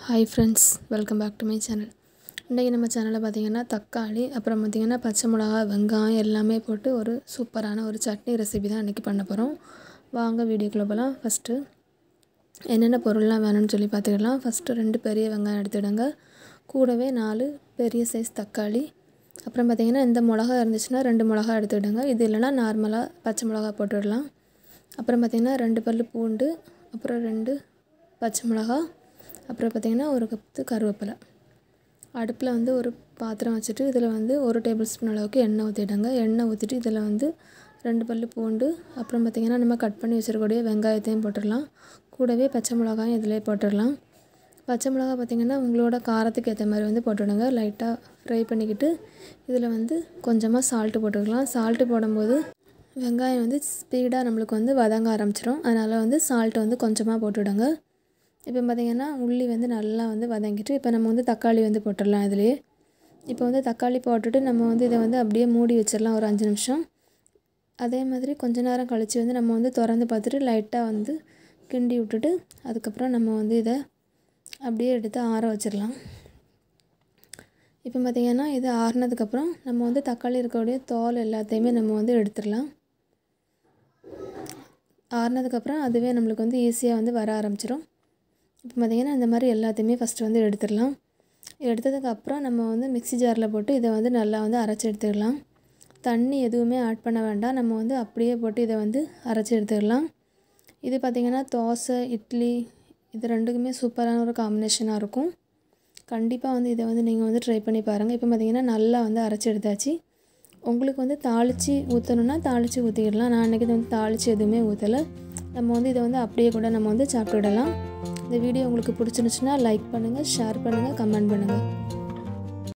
hi friends welcome back to my channel இன்றைக்கி நம்ம சேனலில் பார்த்திங்கன்னா தக்காளி அப்புறம் பார்த்திங்கன்னா பச்சை மிளகா வெங்காயம் எல்லாமே போட்டு ஒரு சூப்பரான ஒரு சட்னி ரெசிபி தான் இன்றைக்கி பண்ண போகிறோம் வாங்க வீடியோக்குள்ளே போகலாம் ஃபஸ்ட்டு என்னென்ன பொருள்லாம் வேணும்னு சொல்லி பார்த்துக்கலாம் ஃபஸ்ட்டு ரெண்டு பெரிய வெங்காயம் எடுத்துடுங்க கூடவே நாலு பெரிய சைஸ் தக்காளி அப்புறம் பார்த்திங்கன்னா இந்த மிளகா இருந்துச்சுன்னா ரெண்டு மிளகா எடுத்துக்கிடுங்க இது இல்லைன்னா நார்மலாக பச்சை மிளகா போட்டுடலாம் அப்புறம் பார்த்திங்கன்னா ரெண்டு பல் பூண்டு அப்புறம் ரெண்டு பச்சை மிளகா அப்புறம் பார்த்திங்கன்னா ஒரு கப்பு கருவேப்பிலை அடுப்பில் வந்து ஒரு பாத்திரம் வச்சுட்டு இதில் வந்து ஒரு டேபிள் ஸ்பூன் அளவுக்கு எண்ணெய் ஊற்றிடுங்க எண்ணெய் ஊற்றிட்டு இதில் வந்து ரெண்டு பல் பூண்டு அப்புறம் பார்த்திங்கன்னா நம்ம கட் பண்ணி வச்சுருக்கக்கூடிய வெங்காயத்தையும் போட்டுடலாம் கூடவே பச்சை மிளகாயும் இதிலே போட்டுடலாம் பச்சை மிளகா பார்த்திங்கன்னா உங்களோட காரத்துக்கு ஏற்ற மாதிரி வந்து போட்டுவிடுங்க லைட்டாக ஃப்ரை பண்ணிக்கிட்டு இதில் வந்து கொஞ்சமாக சால்ட்டு போட்டுக்கலாம் சால்ட்டு போடும்போது வெங்காயம் வந்து ஸ்பீடாக நம்மளுக்கு வந்து வதங்க ஆரம்பிச்சிடும் அதனால் வந்து சால்ட்டு வந்து கொஞ்சமாக போட்டுவிடுங்க இப்போ பார்த்திங்கன்னா உள்ளி வந்து நல்லா வந்து வதங்கிட்டு இப்போ நம்ம வந்து தக்காளி வந்து போட்டுடலாம் இதுலேயே இப்போ வந்து தக்காளி போட்டுட்டு நம்ம வந்து இதை வந்து அப்படியே மூடி வச்சிடலாம் ஒரு அஞ்சு நிமிஷம் அதே மாதிரி கொஞ்ச நேரம் கழித்து வந்து நம்ம வந்து திறந்து பார்த்துட்டு லைட்டாக வந்து கிண்டி விட்டுட்டு அதுக்கப்புறம் நம்ம வந்து இதை அப்படியே எடுத்து ஆற வச்சிடலாம் இப்போ பார்த்திங்கன்னா இது ஆறுனதுக்கப்புறம் நம்ம வந்து தக்காளி இருக்கக்கூடிய தோல் எல்லாத்தையுமே நம்ம வந்து எடுத்துடலாம் ஆறுனதுக்கப்புறம் அதுவே நம்மளுக்கு வந்து ஈஸியாக வந்து வர ஆரம்பிச்சிடும் இப்போ பார்த்திங்கன்னா இந்த மாதிரி எல்லாத்தையுமே ஃபஸ்ட்டு வந்து எடுத்துடலாம் எடுத்ததுக்கப்புறம் நம்ம வந்து மிக்ஸி ஜாரில் போட்டு இதை வந்து நல்லா வந்து அரைச்சி எடுத்துக்கலாம் தண்ணி எதுவுமே ஆட் பண்ண வேண்டாம் நம்ம வந்து அப்படியே போட்டு இதை வந்து அரைச்சி எடுத்துக்கலாம் இது பார்த்திங்கன்னா தோசை இட்லி இது ரெண்டுக்குமே சூப்பரான ஒரு காம்பினேஷனாக இருக்கும் கண்டிப்பாக வந்து இதை வந்து நீங்கள் வந்து ட்ரை பண்ணி பாருங்கள் இப்போ பார்த்திங்கன்னா நல்லா வந்து அரைச்சி எடுத்தாச்சு உங்களுக்கு வந்து தாளித்து ஊற்றணுன்னா தாளித்து ஊற்றிக்கிடலாம் நான் அன்றைக்கி வந்து தாளித்து எதுவுமே ஊற்றலை நம்ம வந்து இதை வந்து அப்படியே கூட நம்ம வந்து சாப்பிட்டுடலாம் இந்த வீடியோ உங்களுக்கு பிடிச்சிருந்துச்சுன்னா லைக் பண்ணுங்கள் ஷேர் பண்ணுங்கள் கமெண்ட் பண்ணுங்கள்